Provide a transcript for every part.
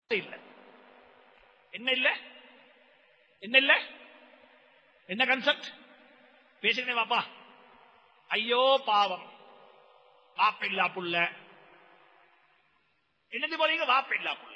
இல்ல என்ன இல்ல என்ன இல்ல என்ன கன்செப்ட் பேசுகிறேன் பாப்பா ஐயோ பாவம் வாப்பில்லா புள்ள என்னது போறீங்க வாப்பில்லா புள்ள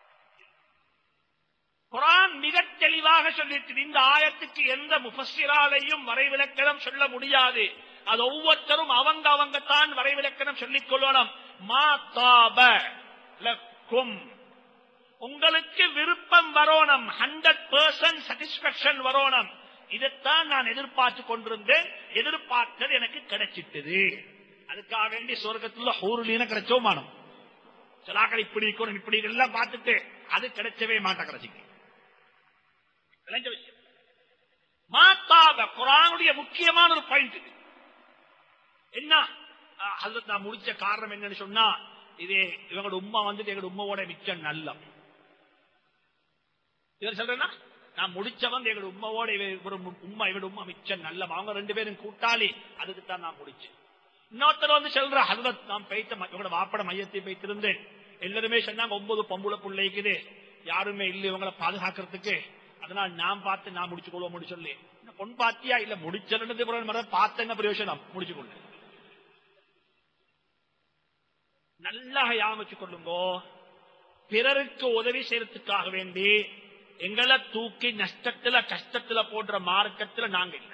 குரான் மிக தெளிவாக சொல்லிட்டு இந்த ஆயத்துக்கு எந்த முஃபஸ்ஸிராலையும் வரைவிலக்கணம் சொல்ல முடியாது அது ஒவ்வொருத்தரும் அவங்க அவங்க தான் வரைவிலக்கணம் சொல்லிக் கொள்ளணும் மா தாப லக்கும் உங்களுக்கு விருப்பம் வரணும் ஹண்ட்ரட் பர்சன்ட் சாட்டிஸ்பேக்ஷன் வரணும் இதைத்தான் நான் எதிர்பார்த்து கொண்டிருந்தேன் எதிர்பார்த்தது எனக்கு கிடைச்சிட்டது அதுக்காக வேண்டி சொர்க்கத்துல ஹூருலீன கிடைச்சோமானம் சிலாக்கள் இப்படி இருக்கணும் இப்படி எல்லாம் பார்த்துட்டு அது கிடைச்சவே மாட்டா கிடைச்சிக்கு விளைஞ்ச விஷயம் மாத்தாத குரானுடைய முக்கியமான ஒரு பாயிண்ட் இது என்ன அதுல நான் முடிச்ச காரணம் என்னன்னு சொன்னா இது இவங்களோட உம்மா வந்துட்டு எங்களோட உம்மாவோட மிச்சம் நல்லம் இவர் சொல்றேன்னா நான் முடிச்ச வந்து எங்களோட உம்மாவோட இவ- ஒரு உம்மா இவரோட உம்மா மிச்சம் நல்லம் அவங்க ரெண்டு பேரும் கூட்டாளி அதுக்கு தான் நான் முடிச்சேன் இன்னொருத்தர் வந்து சொல்ற ஹசரத் நான் பெய்த்த ம- இவங்களோட வாப்பட மையத்தை பெய்த்திருந்தேன் எல்லாருமே சொன்னாங்க ஒன்பது பொம்புல பிள்ளைக்குது யாருமே இல்லை இவங்களை பாதுகாக்கிறதுக்கு அதனால நான் பார்த்து நான் முடிச்சு கொள்வோம் சொல்லி என்ன பொன் பாத்தியா இல்ல முடிச்சது பார்த்த என்ன பிரயோஜனம் முடிச்சு கொள்ளு நல்லா ஞாபகம் வச்சுக் கொள்ளுங்கோ பிறருக்கு உதவி செய்யறதுக்காக வேண்டி எங்களை தூக்கி நஷ்டத்துல கஷ்டத்துல போடுற மார்க்கத்துல நாங்க இல்ல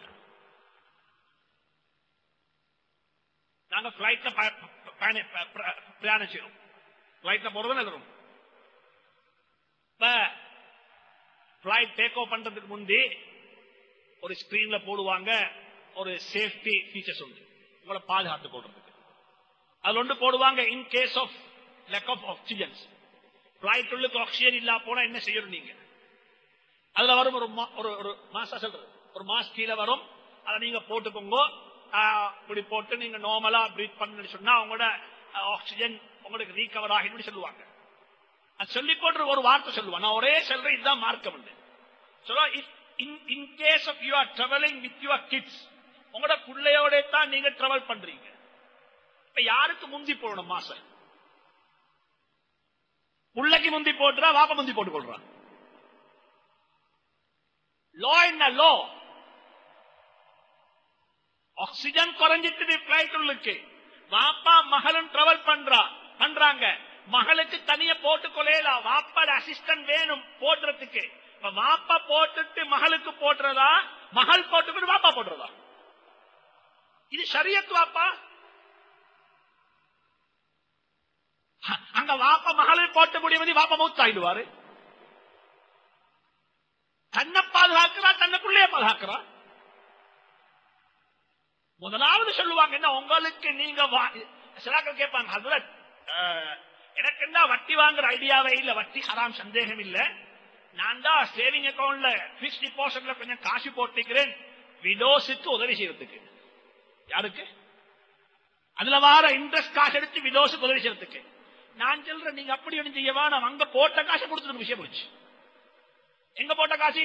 நாங்க பிளைட்ல பிரயாணம் செய்யறோம் பிளைட்ல போறது எழுதுறோம் இப்ப பிளைட் டேக் ஓவர் பண்றதுக்கு முந்தி ஒரு ஸ்கிரீன்ல போடுவாங்க ஒரு சேஃப்டி ஃபீச்சர்ஸ் உண்டு உங்களை பாதுகாத்து போடுறதுக்கு அதுல ஒன்று போடுவாங்க in case of lack of oxygens flight உள்ளுக்கு ஆக்சிஜன் இல்லா போனா என்ன செய்யணும் நீங்க அதுல வரும் ஒரு மா- ஒரு ஒரு மாசா சொல்றது ஒரு மாஸ் கீழே வரும் அதை நீங்க போட்டுக்கோங்க ஆஹ், இப்படி போட்டு நீங்க நார்மலா பிரீத் பண்ணு சொன்னா உங்களோட ஆக்சிஜன் உங்களுக்கு ரீகவர் ஆகிடும் சொல்லுவாங்க அது சொல்லி போட்டு ஒரு வார்த்தை சொல்லுவான் நான் ஒரே சொல்றேன் இதுதான் மார்க்கம் உண்டு சொல்ல in case of you are travelling with your kids உங்களோட பிள்ளையோட தான் நீங்க டிராவல் பண்றீங்க இப்ப யாருக்கு முந்தி போடணும் மாசம் புள்ளைக்கு முந்தி போட்டுறா வாப்ப முந்தி போட்டு கொள்றான் லோ என்ன லோ ஆக்சிஜன் குறைஞ்சிட்டு பிளைட் உள்ளுக்கு வாப்பா மகளும் டிராவல் பண்றா பண்றாங்க மகளுக்கு தனியா போட்டு கொலையலாம் வாப்பாட அசிஸ்டன்ட் வேணும் போடுறதுக்கு இப்ப வாப்பா போட்டுட்டு மகளுக்கு போட்டுறதா மகள் போட்டுக்கிட்டு வாப்பா போட்டுறதா இது சரியத்து வாப்பா அ- அங்க வாப்பா மகளை போட்டு முடியும் வாப்பா மூத்தாயிடுவாரு தன்னை பாதுகாக்கிறா தன்னை பிள்ளைய பாதுகாக்கிறா முதலாவது சொல்லுவாங்க என்ன உங்களுக்கு நீங்க வா- சிலாக்கள் கேட்பாங்க ஹசரத் அஹ், எனக்கு என்ன வட்டி வாங்குற ஐடியாவே இல்ல வட்டி ஹராம் சந்தேகம் இல்ல நான் தான் சேவிங் அக்கவுண்ட்ல பிக்ஸ் டிபாசிட்ல கொஞ்சம் காசு போட்டுக்கிறேன் விடோஸுக்கு உதவி செய்யறதுக்கு யாருக்கு அதுல வார இன்ட்ரெஸ்ட் காசு எடுத்து விடோஸுக்கு உதவி செய்யறதுக்கு நான் சொல்றேன் நீங்க அப்படி ஒண்ணு செய்ய வேணாம் அங்க போட்ட காசை கொடுத்துருக்க விஷயம் போச்சு எங்க போட்ட காசு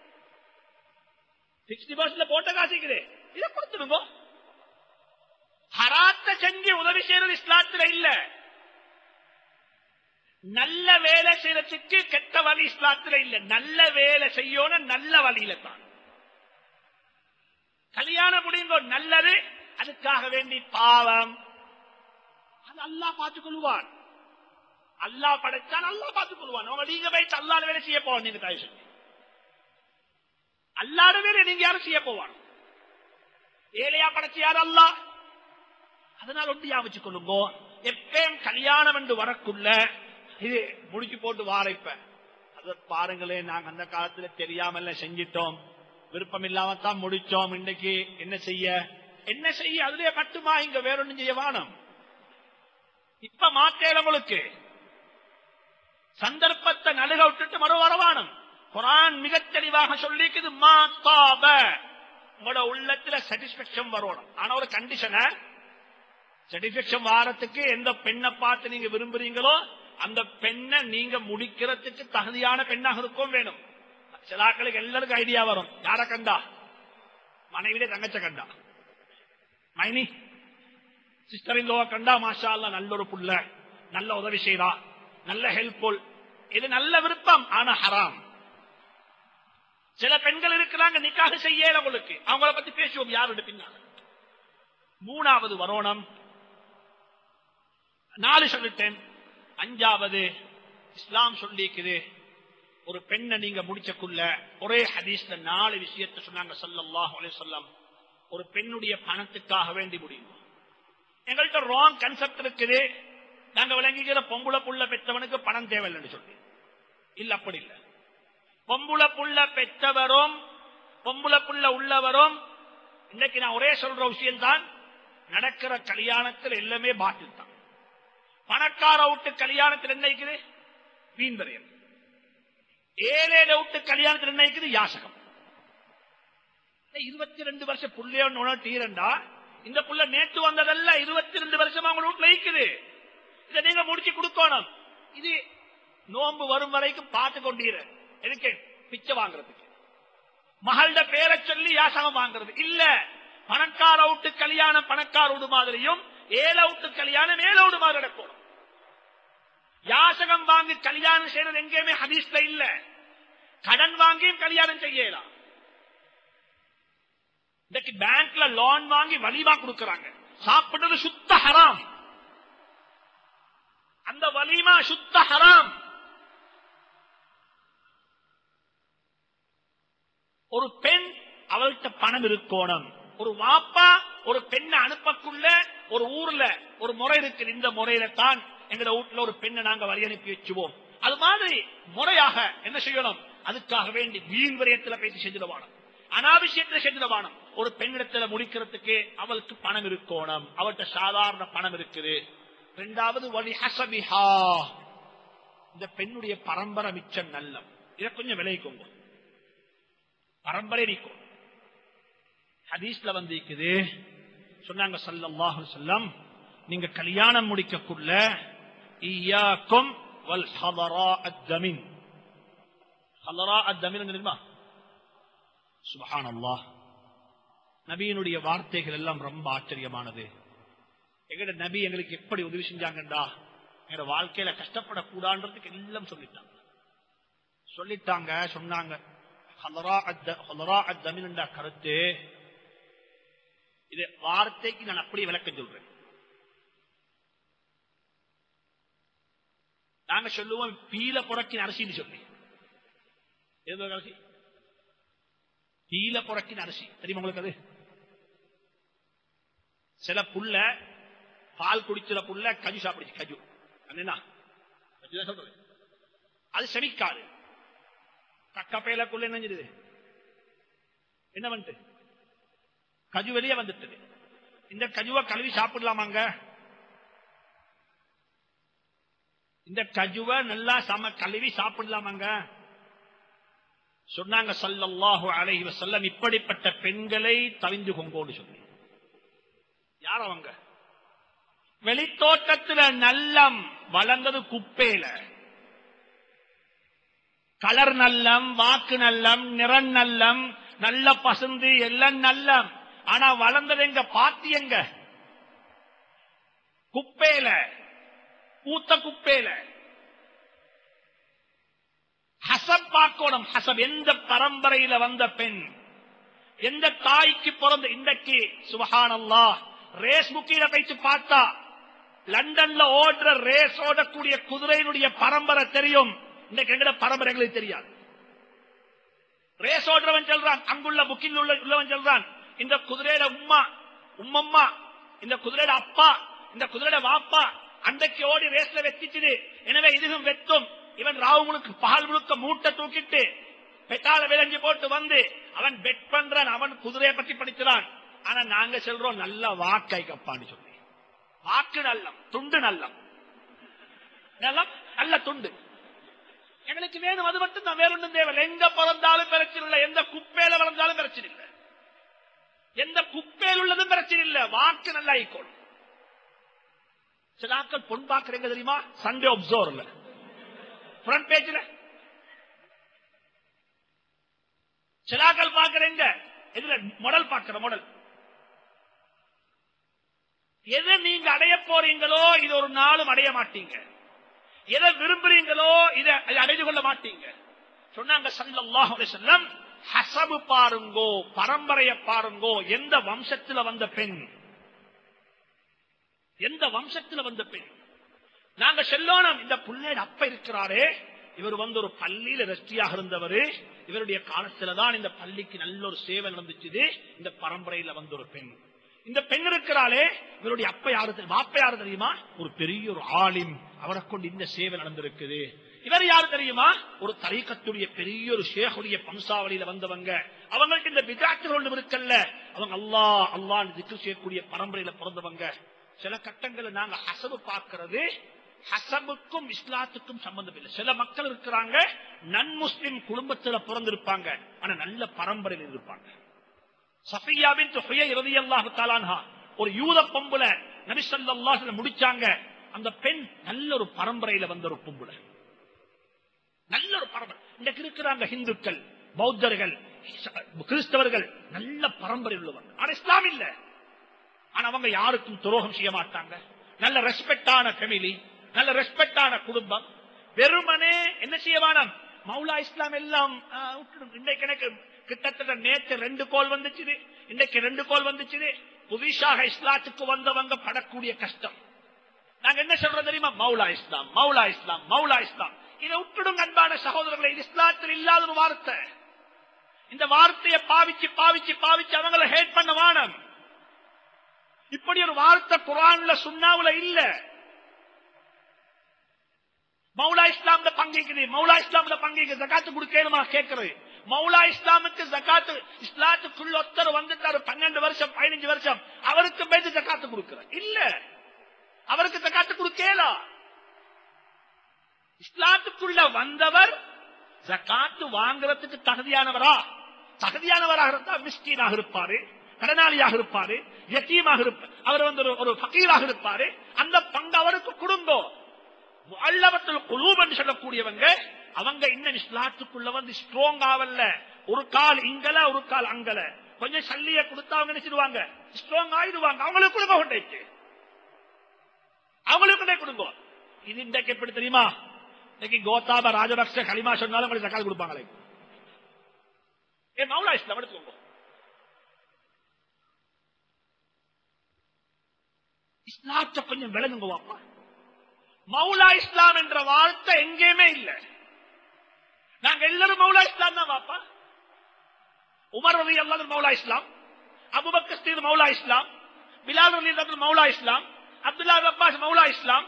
பிக்ஸ் டிபாசிட்ல போட்ட காசுக்குது இதை கொடுத்துருங்க ஹராத்த செஞ்சு உதவி செய்யறது இஸ்லாத்துல இல்ல நல்ல வேலை செய்யறதுக்கு கெட்ட வழி இஸ்லாத்துல இல்ல நல்ல வேலை செய்யணும் நல்ல வழியில தான் கல்யாணம் முடியுங்கோ நல்லது அதுக்காக வேண்டி பாவம் அது அல்லாஹ் பார்த்துக் கொள்வான் அல்லாஹ் படைச்சான் அல்லாஹ் பார்த்துக் கொள்வான் உங்க நீங்க போயிட்டு அல்லாத வேலை செய்ய போவான் நீங்க தாய் சொல்லி அல்லாத வேலை நீங்க யாரும் செய்ய போவான் ஏழையா படைச்சு யார் அல்லாஹ் அதனால ஒன்று யாபிச்சுக் கொள்ளுங்கோ எப்பயும் கல்யாணம் என்று வரக்குள்ள இது முடிச்சு போட்டு வாரைப்ப அத பாருங்களேன் நாங்க அந்த காலத்துல தெரியாமல செஞ்சிட்டோம் விருப்பம் இல்லாம தான் முடிச்சோம் இன்னைக்கு என்ன செய்ய என்ன செய்ய அதுலயே கட்டுமா இங்க வேற ஒண்ணும் செய்ய வானம் இப்ப மாத்தேல உங்களுக்கு சந்தர்ப்பத்தை நடுக விட்டுட்டு மறு வரவானம் குரான் மிகத் தெளிவாக சொல்லிக்குது மாத்தாப உங்களோட உள்ளத்துல சாட்டிஸ்பேக்ஷன் வரணும் ஆனா ஒரு கண்டிஷனை சாட்டிஸ்பேக்ஷன் வாரத்துக்கு எந்த பெண்ணை பார்த்து நீங்க விரும்புறீங்களோ அந்த பெண்ணை நீங்க முடிக்கிறதுக்கு தகுதியான பெண்ணாக இருக்கும் வேணும் சிலாக்களுக்கு எல்லாருக்கும் ஐடியா வரும் யார கண்டா மனைவிட தங்கச்ச கண்டா மைனி சிஸ்டர் இந்தோவ கண்டா மாஷா அல்லா நல்ல ஒரு புள்ள நல்ல உதவி செய்றா நல்ல ஹெல்ப்ஃபுல் இது நல்ல விருப்பம் ஆனா ஹராம் சில பெண்கள் இருக்கிறாங்க நிக்காக செய்யல உங்களுக்கு அவங்கள பத்தி பேசுவோம் யாரோட பின்னால மூணாவது வரோணம் நாலு சொல்லிட்டேன் அஞ்சாவது இஸ்லாம் சொல்லிக்குது ஒரு பெண்ணை நீங்க முடிச்சக்குள்ள ஒரே ஹதீஸ்ல நாலு விஷயத்தை சொன்னாங்க ஸல்லல்லாஹு அலைஹி வஸல்லம் ஒரு பெண்ணுடைய பணத்துக்காக வேண்டி முடியும் எங்கள்கிட்ட ராங் கன்செப்ட் இருக்குது நாங்க விளங்கிக்கிற பொம்புள புள்ள பெற்றவனுக்கு பணம் தேவையில்லைன்னு சொல்லி இல்ல அப்படி இல்ல பொம்புள புள்ள பெற்றவரும் பொம்புள புள்ள உள்ளவரும் இன்னைக்கு நான் ஒரே சொல்ற விஷயம் தான் நடக்கிற கல்யாணத்தில் எல்லாமே பாட்டில் தான் பணக்கார விட்டு கல்யாணத்தில் என்ன இருக்குது வீண் விரயம் ஏழேட விட்டு கல்யாணத்தில் என்ன இருக்குது யாசகம் இருபத்தி ரெண்டு வருஷம் புள்ளையோன்னு டீரண்டா இந்த புள்ள நேற்று வந்ததல்ல இருபத்தி ரெண்டு வருஷமா உங்க வீட்டுல இருக்குது இதை நீங்க முடிச்சு கொடுக்கணும் இது நோன்பு வரும் வரைக்கும் பார்த்து கொண்டீர எதுக்கு பிச்சை வாங்குறதுக்கு மகள்ட பேரை சொல்லி யாசகம் வாங்குறது இல்ல பணக்கார விட்டு கல்யாணம் பணக்கார விடு மாதிரியும் ஏழை விட்டு கல்யாணம் ஏழை விடு மாதிரி நடக்கணும் யாசகம் வாங்கி கல்யாணம் செய்யறது எங்கேயுமே ஹதீஸ்ல இல்ல கடன் வாங்கியும் கல்யாணம் செய்யலாம் இன்னைக்கு பேங்க்ல லோன் வாங்கி வலிமா கொடுக்கறாங்க சாப்பிடுறது சுத்த ஹராம் அந்த வலிமா சுத்த ஹராம் ஒரு பெண் அவள்கிட்ட பணம் இருக்கணும் ஒரு வாப்பா ஒரு பெண்ணை அனுப்பக்குள்ள ஒரு ஊர்ல ஒரு முறை இருக்கு இந்த முறையில தான் எங்க வீட்டுல ஒரு பெண்ணை நாங்க வழி அனுப்பி வச்சுவோம் அது மாதிரி முறையாக என்ன செய்யணும் அதுக்காக வேண்டி வீண் விரயத்துல பேசி செஞ்சிடவானம் அனாவசியத்துல செஞ்சிடவானம் ஒரு பெண்ணிடத்துல முடிக்கிறதுக்கு அவளுக்கு பணம் இருக்கணும் அவள்கிட்ட சாதாரண பணம் இருக்குது இரண்டாவது வழி ஹசபிஹா இந்த பெண்ணுடைய பரம்பரை மிச்சம் நல்லம் இதை கொஞ்சம் விளைவிக்கோங்க பரம்பரை நீக்கும் ஹதீஸ்ல வந்து இருக்குது சொன்னாங்க சல்லல்லாஹு அலைஹி வஸல்லம் நீங்க கல்யாணம் முடிக்கக்குள்ள ஈயாக்கும் வல் ஹதரா அத்தமின் ஹதரா அத்தமின் தெரியுமா சுபஹானல்லாஹ் நபியினுடைய வார்த்தைகள் எல்லாம் ரொம்ப ஆச்சரியமானது எங்கட நபி எங்களுக்கு எப்படி உதவி செஞ்சாங்கண்டா எங்க வாழ்க்கையில கஷ்டப்படக்கூடாதுன்றதுக்கு எல்லாம் சொல்லிட்டாங்க சொல்லிட்டாங்க சொன்னாங்க ஹலரா அத்த- ஹலரா அத்தமின் என்ற கருத்து இது வார்த்தைக்கு நான் அப்படியே விளக்கம் சொல்றேன் நாங்க சொல்லுவோம் பீல புறக்கின் அரிசின்னு சொல்லி எது ஒரு அரிசி பீல புறக்கின் அரிசி தெரியுமா உங்களுக்கு அது சில புள்ள பால் குடிக்கிற புள்ள கஜு சாப்பிடுச்சு கஜு அது என்ன கஜு தான் சொல்றது அது செமிக்காது கக்கப்பையிலக்குள்ள என்ன செஞ்சது என்ன வந்துட்டு கஜு வெளியே வந்துட்டது இந்த கஜுவை கழுவி சாப்பிடலாமாங்க இந்த கஜுவை நல்லா சம கழுவி சாப்பிடலாமாங்க சொன்னாங்க சல்லல்லாஹு அலைஹி வஸல்லம் இப்படிப்பட்ட பெண்களை தவிந்து கொங்கோன்னு சொல்லி யார் அவங்க வெளித்தோட்டத்துல நல்லம் வளர்ந்தது குப்பையில கலர் நல்லம் வாக்கு நல்லம் நிறம் நல்லம் நல்ல பசுந்து எல்லாம் நல்லம் ஆனா வளர்ந்தது எங்க பாத்தி எங்க குப்பையில பூத்த குப்பையில ஹசப் பார்க்கணும் ஹசப் எந்த பரம்பரையில வந்த பெண் எந்த தாய்க்கு பிறந்த இன்றைக்கு சுபஹானல்லா ரேஸ் புக்கில போயிட்டு பார்த்தா லண்டன்ல ஓடுற ரேஸ் ஓடக்கூடிய குதிரையினுடைய பரம்பரை தெரியும் இன்னைக்கு எங்கட பரம்பரை எங்களுக்கு தெரியாது ரேஸ் ஓடுறவன் சொல்றான் அங்குள்ள புக்கில் உள்ள உள்ளவன் சொல்றான் இந்த குதிரையோட உம்மா உம்மம்மா இந்த குதிரையோட அப்பா இந்த குதிரையோட வாப்பா அன்றைக்கு ஓடி ரேஸ்ல வெத்திச்சுது எனவே இதுவும் வெத்தும் இவன் ராவுங்களுக்கு பால் முழுக்க மூட்டை தூக்கிட்டு பெட்டால விளைஞ்சு போட்டு வந்து அவன் பெட் பண்றான் அவன் குதிரையை பத்தி படிக்கிறான் ஆனா நாங்க சொல்றோம் நல்ல வாக்கை கப்பான்னு சொல்லி வாக்கு நல்லம் துண்டு நல்லம் நல்லம் நல்ல துண்டு எங்களுக்கு வேணும் அது மட்டும் தான் வேற ஒன்றும் தேவை எங்க பிறந்தாலும் பிரச்சனை இல்லை எந்த குப்பையில வளர்ந்தாலும் பிரச்சனை இல்லை எந்த குப்பையில் உள்ளதும் பிரச்சனை இல்லை வாக்கு நல்லா ஈக்கணும் சில ஆட்கள் பொன் பாக்குறீங்க தெரியுமா சண்டே ஒப்சர்வ்ல ஃப்ரண்ட் பேஜ்ல சிலாக்கள் பாக்குறீங்க இதுல மாடல் பாக்குற மாடல் எதை நீங்க அடைய போறீங்களோ இது ஒரு நாளும் அடைய மாட்டீங்க எதை விரும்புறீங்களோ இதை அதை அடைந்து கொள்ள மாட்டீங்க சொன்னாங்க சல்லல்லாஹு அலைஹி வஸல்லம் ஹசபு பாருங்கோ பரம்பரைய பாருங்கோ எந்த வம்சத்துல வந்த பெண் எந்த வம்சத்துல வந்த பெண் நாங்க செல்லோனம் இந்த புள்ளேட அப்ப இருக்கிறாரே இவர் வந்து ஒரு பள்ளியில ரெஸ்டியாக இருந்தவர் இவருடைய காலத்துலதான் இந்த பள்ளிக்கு நல்ல ஒரு சேவை நடந்துச்சு இந்த பரம்பரையில வந்த ஒரு பெண் இந்த பெண் இருக்கிறாளே இவருடைய அப்ப யாரு தெரியுமா அப்ப யாரு தெரியுமா ஒரு பெரிய ஒரு ஆலிம் அவரை கொண்டு இந்த சேவை நடந்திருக்குது இவர் யாரு தெரியுமா ஒரு தரீக்கத்துடைய பெரிய ஒரு ஷேகுடைய பம்சாவளியில வந்தவங்க அவங்களுக்கு இந்த விதாக்கள் ஒன்று இருக்கல்ல அவங்க அல்லா அல்லான்னு திக்கு செய்யக்கூடிய பரம்பரையில பிறந்தவங்க சில கட்டங்களை நாங்க ஹசபு பார்க்கிறது ஹசபுக்கும் இஸ்லாத்துக்கும் சம்பந்தம் இல்லை சில மக்கள் இருக்கிறாங்க நன் முஸ்லிம் குடும்பத்துல பிறந்திருப்பாங்க ஆனா நல்ல பரம்பரையில் இருப்பாங்க சஃபியாவின் தொகையை இறுதி அல்லாஹு தாலான்ஹா ஒரு யூத பொம்புல நபிசல்லாஹ் முடிச்சாங்க அந்த பெண் நல்ல ஒரு பரம்பரையில வந்த ஒரு பொம்புல நல்ல ஒரு பரம்பரை இன்றைக்கு இருக்கிறாங்க இந்துக்கள் பௌத்தர்கள் கிறிஸ்தவர்கள் நல்ல பரம்பரை உள்ளவங்க ஆனா இஸ்லாம் இல்ல ஆனா அவங்க யாருக்கும் துரோகம் செய்ய மாட்டாங்க நல்ல ரெஸ்பெக்டான ஃபேமிலி நல்ல ரெஸ்பெக்டான குடும்பம் வெறுமனே என்ன செய்ய வேணாம் மௌலா இஸ்லாம் எல்லாம் ஆ, விட்டுடுங்க. இன்றைக்கு எனக்கு கிட்டத்தட்ட நேற்று ரெண்டு கோல் வந்துச்சு இன்னைக்கு ரெண்டு கோல் வந்துச்சு புதுசாக இஸ்லாத்துக்கு வந்தவங்க படக்கூடிய கஷ்டம் நாங்க என்ன சொல்றோம் தெரியுமா மௌலா இஸ்லாம் மௌலா இஸ்லாம் மௌலா இஸ்லாம் இதை விட்டுடுங்க அன்பான சகோதரர்களை இது இஸ்லாத்தில் இல்லாத ஒரு வார்த்தை இந்த வார்த்தையை பாவிச்சு பாவிச்சு பாவிச்சு அவங்கள ஹேட் பண்ண வானம் இப்படி ஒரு வார்த்தை குரான்ல சுண்ணாவுல இல்ல மௌலா இஸ்லாம்ல பங்கிக்குது மௌலா இஸ்லாம்ல பங்கிக்கு ஜக்காத்து கொடுக்கணுமா கேட்கிறது மௌலா இஸ்லாமுக்கு ஜக்காத்து இஸ்லாத்துக்குள்ள ஒருத்தர் வந்துட்டாரு பன்னெண்டு வருஷம் பதினஞ்சு வருஷம் அவருக்கு பேச்சு ஜக்காத்து கொடுக்கிற இல்ல அவருக்கு ஜக்காத்து கொடுக்கலாம் இஸ்லாத்துக்குள்ள வந்தவர் ஜக்காத்து வாங்குறதுக்கு தகுதியானவரா தகுதியானவராக இருந்தா மிஸ்கீனாக இருப்பாரு கடனாளியாக இருப்பாரு யத்தீமாக இருப்பார் அவர் வந்து ஒரு- ஒரு ஃபக்கீராக இருப்பாரு அந்த பங்கு அவருக்கு கொடுங்கோ அல்லவத்தில் குலூப் என்று சொல்லக்கூடியவங்க அவங்க இன்னும் இஸ்லாத்துக்குள்ள வந்து ஸ்ட்ராங் ஆவல்ல ஒரு கால் இங்கல ஒரு கால் அங்கல கொஞ்சம் சல்லிய கொடுத்தா அவங்க நினைச்சிருவாங்க ஸ்ட்ராங் ஆயிடுவாங்க அவங்களுக்கு கொடுங்க கொண்டேச்சு அவங்களுக்கு கொண்டே கொடுங்க இது இன்றைக்கு எப்படி தெரியுமா இன்னைக்கு கோத்தாப ராஜபக்ச களிமா சொன்னாலும் உங்களுக்கு தக்காளி கொடுப்பாங்களே ஏ மௌலா இஸ்லாம் எடுத்துக்கோங்க இஸ்லாத்தை கொஞ்சம் விளங்குங்க வாப்பா மௌலா இஸ்லாம் என்ற வார்த்தை எங்கேயுமே இல்ல நாங்க எல்லாரும் மௌலா இஸ்லாம் தான் வாப்பா உமர் ரவி அல்லாத மௌலா இஸ்லாம் அபுபக்கர் ஸ்தீர் மௌலா இஸ்லாம் பிலால் ரலி அல்லாஹ் மௌலா இஸ்லாம் அப்துல்லா அப்பாஸ் மௌலா இஸ்லாம்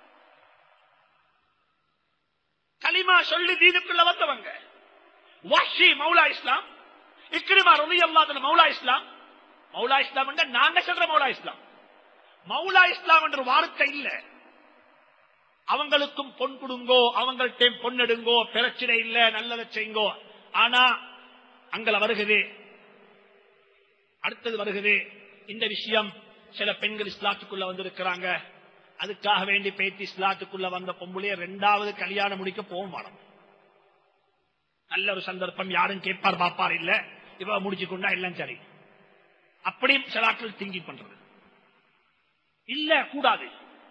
கலிமா சொல்லி தீனுக்குள்ள வந்தவங்க வஹ்ஷி மௌலா இஸ்லாம் இக்ரிமா ரலி அல்லாஹ் மௌலா இஸ்லாம் மௌலா இஸ்லாம் என்ற நாங்க சொல்ற மௌலா இஸ்லாம் மௌலா இஸ்லாம் என்ற வார்த்தை இல்ல அவங்களுக்கும் பொன் கொடுங்கோ அவங்கள்ட்ட பொன் எடுங்கோ பிரச்சனை இல்ல நல்லதை செய்யுங்கோ ஆனா அங்கள வருகுது அடுத்தது வருகுது இந்த விஷயம் சில பெண்கள் இஸ்லாத்துக்குள்ள வந்திருக்கிறாங்க அதுக்காக வேண்டி பேத்தி இஸ்லாத்துக்குள்ள வந்த பொம்புளைய ரெண்டாவது கல்யாணம் முடிக்க போகும் வேணும் நல்ல ஒரு சந்தர்ப்பம் யாரும் கேட்பார் பாப்பார் இல்ல இவ முடிச்சு கொண்டா எல்லாம் சரி அப்படியும் சிலாக்கள் திங்கி பண்றது இல்ல கூடாது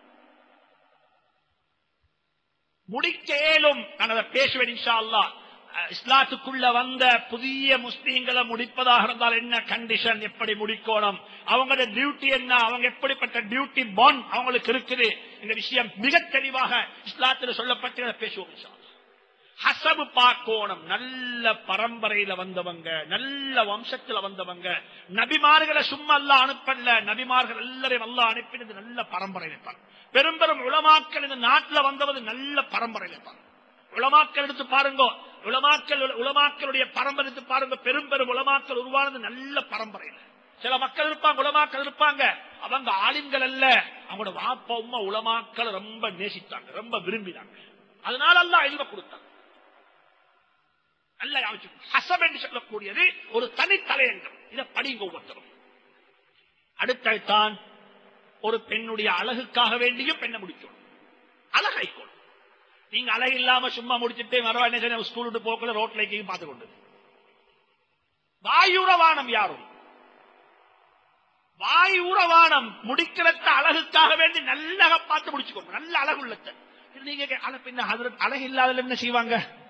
முடிக்க இயலும் நான் அதை பேசுவேன் இன்ஷா அல்லாஹ். அஹ், இஸ்லாத்துக்குள்ள வந்த புதிய முஸ்லீம்களை முடிப்பதாக இருந்தால் என்ன கண்டிஷன் எப்படி முடிக்கணும் அவங்களோட டியூட்டி என்ன அவங்க எப்படிப்பட்ட டியூட்டி பாண்ட் அவங்களுக்கு இருக்குது இந்த விஷயம் மிக தெளிவாக இஸ்லாத்தில் சொல்லப்பட்டு அதை பேசுவோம் இன்ஷா அல்லாஹ். ஹசபு பார்க்கோணம் நல்ல பரம்பரையில வந்தவங்க நல்ல வம்சத்துல வந்தவங்க நபிமார்களை சும்மா எல்லாம் அனுப்பல நபிமார்கள் எல்லாரையும் எல்லாம் அனுப்பினது நல்ல பரம்பரையில இருப்பாங்க பெரும் பெரும் உளமாக்கள் இந்த நாட்டுல வந்தவது நல்ல பரம்பரையில இருப்பாங்க உளமாக்கள் எடுத்து பாருங்க உளமாக்கள் உளமாக்களுடைய பரம்பரை எடுத்து பாருங்க பெரும் பெரும் உளமாக்கள் உருவானது நல்ல பரம்பரையில சில மக்கள் இருப்பாங்க உலமாக்கள் இருப்பாங்க அவங்க ஆளுங்கள் அல்ல அவங்களோட வாப்பா உம்மா உலமாக்கள் ரொம்ப நேசித்தாங்க ரொம்ப விரும்பினாங்க அதனால எல்லாம் எழுத கொடுத்தாங்க நல்ல ஞாபகம். ஹசப் என்று சொல்லக்கூடியது ஒரு தனித்தலையங்கம் இதை படிங்க ஒவ்வொருத்தரும் அடுத்தான் ஒரு பெண்ணுடைய அழகுக்காக வேண்டியும் பெண்ணை முடிக்கணும் அழகைக்கணும் நீங்க அழகு இல்லாம சும்மா முடிச்சுட்டு மறுவா என்ன செய்யணும், ஸ்கூல் விட்டு போக்கல ரோட்ல எங்கேயும் பார்த்து கொண்டு வாயுரவானம் யாரும் வாயுரவானம் முடிக்கிறத அழகுக்காக வேண்டி நல்ல பார்த்து முடிச்சுக்கோங்க நல்ல அழகுள்ளத்தை நீங்க கே- அல பின்ன ஹதரத் அழகு இல்லாதல என்ன செய்வாங்க